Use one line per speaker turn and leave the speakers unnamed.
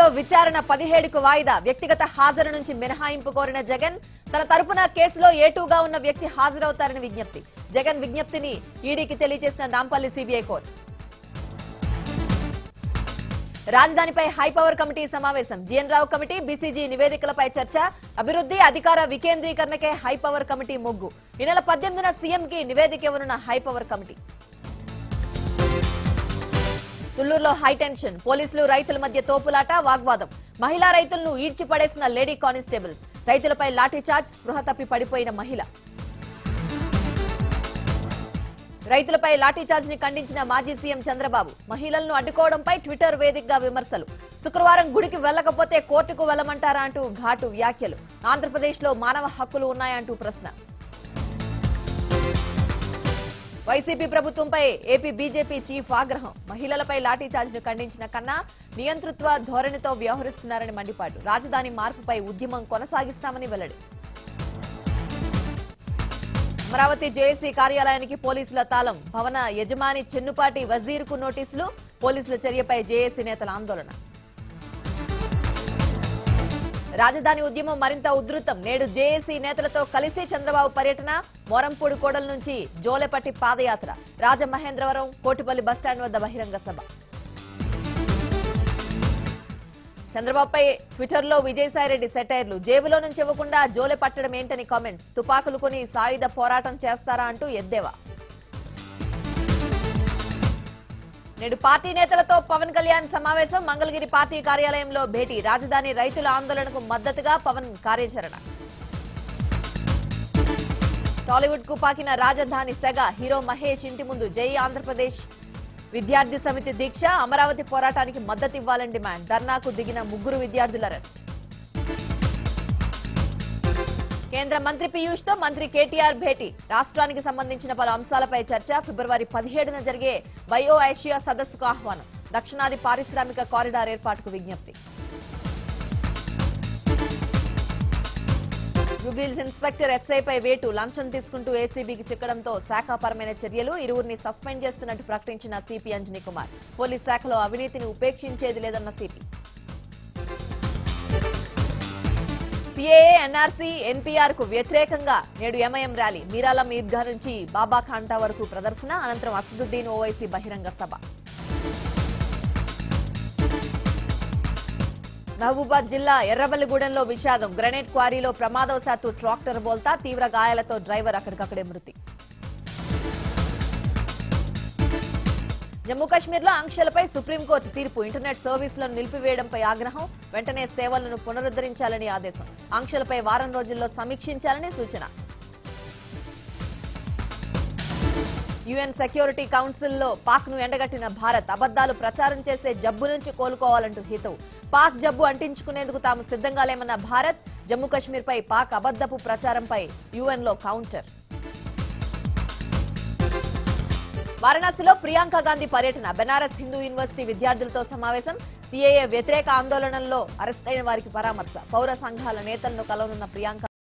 దీంతో విచారణ పదిహేడుకు వాయిదా వ్యక్తిగత హాజరు నుంచి మినహాయింపు కోరిన జగన్ తన తరపున కేసులో ఏటూగా ఉన్న వ్యక్తి హాజరవుతారని విజ్ఞప్తి జగన్ విజ్ఞప్తిని ఈడీకి తెలియజేసిన నాంపల్లి సిబిఐ కోర్టు రాజధానిపై హైపవర్ కమిటీ సమావేశం జీఎన్ రావు కమిటీ బీసీజీ నివేదికలపై చర్చ అభివృద్ధి అధికార వికేంద్రీకరణకే హైపవర్ కమిటీ మొగ్గు ఈ నెల పద్దెనిమిదిన సీఎంకి నివేదిక ఇవ్వనున్న హైపవర్ కమిటీ తుళ్లూరులో హైటెన్షన్ పోలీసులు రైతుల మధ్య తోపులాట వాగ్వాదం మహిళా రైతులను ఈడ్చిపడేసిన లేడీ కానిస్టేబుల్స్ రైతులపై లాఠీచార్జ్ స్పృహ తప్పి పడిపోయిన మహిళ రైతులపై లాఠీచార్జ్ ని ఖండించిన మాజీ సీఎం చంద్రబాబు మహిళలను అడ్డుకోవడంపై ట్విట్టర్ వేదికగా విమర్శలు శుక్రవారం గుడికి వెళ్లకపోతే కోర్టుకు వెళ్లమంటారా అంటూ ఘాటు వ్యాఖ్యలు ఆంధ్రప్రదేశ్ లో మానవ హక్కులు ఉన్నాయంటూ ప్రశ్న వైసీపీ ప్రభుత్వంపై ఏపీ బీజేపీ చీఫ్ ఆగ్రహం మహిళలపై లాఠీచార్జ్ ను ఖండించిన కన్నా నియంతృత్వ ధోరణితో వ్యవహరిస్తున్నారని మండిపాటు రాజధాని మార్పుపై ఉద్యమం కొనసాగిస్తామని వెల్లడి అమరావతి జేఏసీ కార్యాలయానికి పోలీసుల తాళం భవన యజమాని చెన్నుపాటి వజీర్కు నోటీసులు పోలీసుల చర్యపై జేఏసీ నేతల ఆందోళన రాజధాని ఉద్యమం మరింత ఉధృతం నేడు జేఏసీ నేతలతో కలిసి చంద్రబాబు పర్యటన మోరంపూడి కోడల నుంచి జోలెపట్టి పాదయాత్ర రాజమహేంద్రవరం కోటిపల్లి బస్టాండ్ వద్ద బహిరంగ సభ చంద్రబాబుపై ట్విట్టర్లో విజయసాయిరెడ్డి సెటైర్లు జేబులో నుంచి ఇవ్వకుండా జోలె పట్టడం ఏంటని కామెంట్స్ తుపాకులు కొని సాయుధ పోరాటం చేస్తారా అంటూ ఎద్దేవా నేడు పార్టీ నేతలతో పవన్ కళ్యాణ్ సమావేశం మంగళగిరి పార్టీ కార్యాలయంలో భేటీ రాజధాని రైతుల ఆందోళనకు మద్దతుగా పవన్ కార్యాచరణ టాలీవుడ్ కు పాకిన రాజధాని సెగ హీరో మహేష్ ఇంటి ముందు జై ఆంధ్రప్రదేశ్ విద్యార్థి సమితి దీక్ష అమరావతి పోరాటానికి మద్దతు ఇవ్వాలని డిమాండ్ ధర్నాకు దిగిన ముగ్గురు విద్యార్థుల అరెస్ట్ కేంద్ర మంత్రి పీయూష్ తో మంత్రి కేటీఆర్ భేటీ రాష్ట్రానికి సంబంధించిన పలు అంశాలపై చర్చ ఫిబ్రవరి పదిహేడున జరిగే బయో ఏషియా సదస్సుకు ఆహ్వానం దక్షిణాది పారిశ్రామిక కారిడార్ ఏర్పాటుకు విజ్ఞప్తి జూబ్లీహిల్స్ ఇన్స్పెక్టర్ ఎస్ఐపై వేటు లంచం తీసుకుంటూ ఏసీబీకి చిక్కడంతో శాఖాపరమైన చర్యలు ఇరువురిని సస్పెండ్ చేస్తున్నట్టు ప్రకటించిన సిపి అంజనీ కుమార్ పోలీస్ శాఖలో అవినీతిని ఉపేక్షించేది లేదన్న సిపి సిఏఏ ఎన్ఆర్సీ ఎన్పీఆర్ కు వ్యతిరేకంగా నేడు ఎంఐఎం ర్యాలీ మీరాలం ఈద్గా నుంచి బాబా ఖాంటా వరకు ప్రదర్శన అనంతరం అసదుద్దీన్ ఓవైసీ బహిరంగ సభ మహబూబాద్ జిల్లా ఎర్రబల్లిగూడెంలో విషాదం గ్రనేట్ క్వారీలో ప్రమాదవశాత్తు ట్రాక్టర్ బోల్తా తీవ్ర గాయాలతో డ్రైవర్ అక్కడికక్కడే మృతి జమ్మూ కాశ్మీర్లో ఆంక్షలపై సుప్రీంకోర్టు తీర్పు ఇంటర్నెట్ సర్వీసులను నిలిపివేయడంపై ఆగ్రహం వెంటనే సేవలను పునరుద్ధరించాలని ఆదేశం ఆంక్షలపై వారం రోజుల్లో సమీక్షించాలని సూచన యుఎన్ సెక్యూరిటీ కౌన్సిల్లో పాక్ ను ఎండగట్టిన భారత్ అబద్దాలు ప్రచారం చేసే జబ్బు నుంచి కోలుకోవాలంటూ హితవు పాక్ జబ్బు అంటించుకునేందుకు తాము సిద్ధంగా లేమన్న భారత్ జమ్మూ కాశ్మీర్పై పాక్ అబద్దపు ప్రచారంపై యుఎన్ లో కౌంటర్ వారణాసిలో ప్రియాంక గాంధీ పర్యటన బెనారస్ హిందూ యూనివర్సిటీ విద్యార్థులతో సమావేశం సీఏఏ వ్యతిరేక ఆందోళనల్లో అరెస్టైన వారికి పరామర్శ పౌర సంఘాల నేతలను కలవనున్న ప్రియాంక